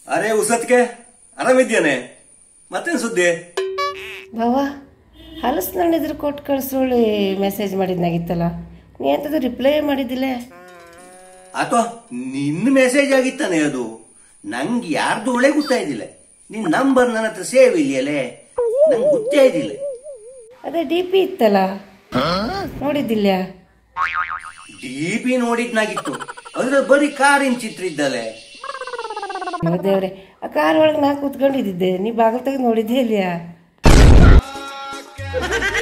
ಅರೆ ಉಸತ್ಗೆ ಆರಾಮಿದ್ಯಾನೆ ಮತ್ತೇನ್ ಸುದ್ದಿ ಬಾವ ಹಲಸಿನಣ್ಣಿದ್ರು ಕೊಟ್ಟು ಕಳಿಸೋಳಿ ಮೆಸೇಜ್ ಮಾಡಿದ್ನಾಗಿತ್ತಲ್ಲ ನೀ ಎಂಥದ್ದು ರಿಪ್ಲೈ ಮಾಡಿದ್ದಿಲ್ಲ ಅಥವಾ ನಿನ್ನ ಮೆಸೇಜ್ ಆಗಿತ್ತಾನೆ ಅದು ನಂಗೆ ಯಾರ್ದು ಒಳ್ಳೆ ಗೊತ್ತಾಯ್ದಿಲ್ಲ ನಿನ್ ನಂಬರ್ ನನ್ನ ಹತ್ರ ಸೇವ್ ಇದೆಯಲ್ಲೇ ನಂಗೆ ಗೊತ್ತೇ ಇದ್ದಿಲ್ಲ ಅದೇ ಡಿ ಪಿ ಇತ್ತಲ್ಲ ನೋಡಿದ್ದಿಲ್ಲ ಡಿ ಪಿ ನೋಡಿದ್ನಾಗಿತ್ತು ಅದ್ರ ಬರೀ ಕಾರಿನ ಚಿತ್ರ ಇದ್ದಲೆ ಅಯ್ಯೋ ದೇವ್ರೆ ಆ ಕಾರ್ ಒಳಗೆ ನಾ ಕೂತ್ಕೊಂಡಿದ್ದೆ ನೀ ಬಾಗಿಲು ತೆಗೆದು ನೋಡಿದ್ದೇ ಇಲ್ಲ